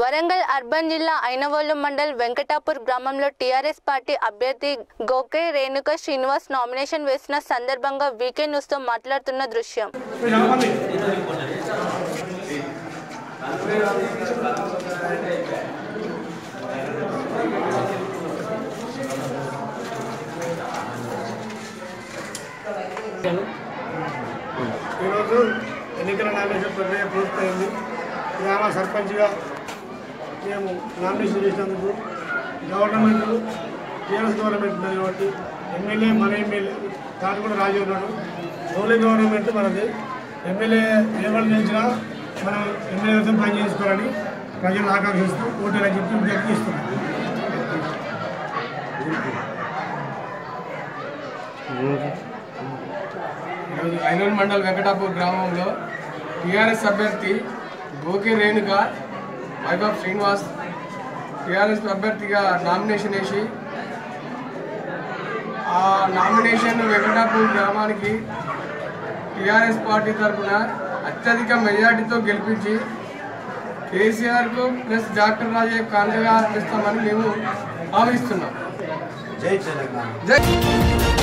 Warangal urban జిల్లా ఐనవోలు మండల్ వెంకటాపూర్ గ్రామంలో TRS party అభ్యర్థి గోకే రేణుక శ్రీనివాస్ నామినేషన్ వేసిన సందర్భంగా వీకే న్యూస్తో మాట్లాడుతున్న దృశ్యం ఈరోజు ఎన్నికల నామినేషన్ ప్రక్రియ పూర్తయింది గ్రామ సర్పంచ్గా మేము నామినేషన్ చేసినందుకు గవర్నమెంట్ టీఆర్ఎస్ గవర్నమెంట్ ఉన్నది కాబట్టి ఎమ్మెల్యే మన ఎమ్మెల్యే దాని కూడా రాజు ఉన్నాడు ఓన్లీ గవర్నమెంట్ మనది ఎమ్మెల్యే ఎవరు గెలిచినా మనం ఎమ్మెల్యేతో పని చేసుకోవాలని ప్రజలు ఆకాంక్షిస్తూ ఓటీలని చెప్పి విజ్ఞప్తి ఇస్తున్నాం ఈరోజు ఐనూరు మండల్ వెంకటాపూర్ గ్రామంలో టీఆర్ఎస్ అభ్యర్థి గోకే రేణుక వైభవ్ శ్రీనివాస్ టీఆర్ఎస్ అభ్యర్థిగా నామినేషన్ వేసి ఆ నామినేషన్ వెంకటాపూర్ గ్రామానికి టీఆర్ఎస్ పార్టీ తరఫున అత్యధిక మెజార్టీతో గెలిపించి కేసీఆర్కు ప్లస్ డాక్టర్ రాజయ్య కాండగా అర్పిస్తామని మేము భావిస్తున్నాం జై తెలంగాణ జై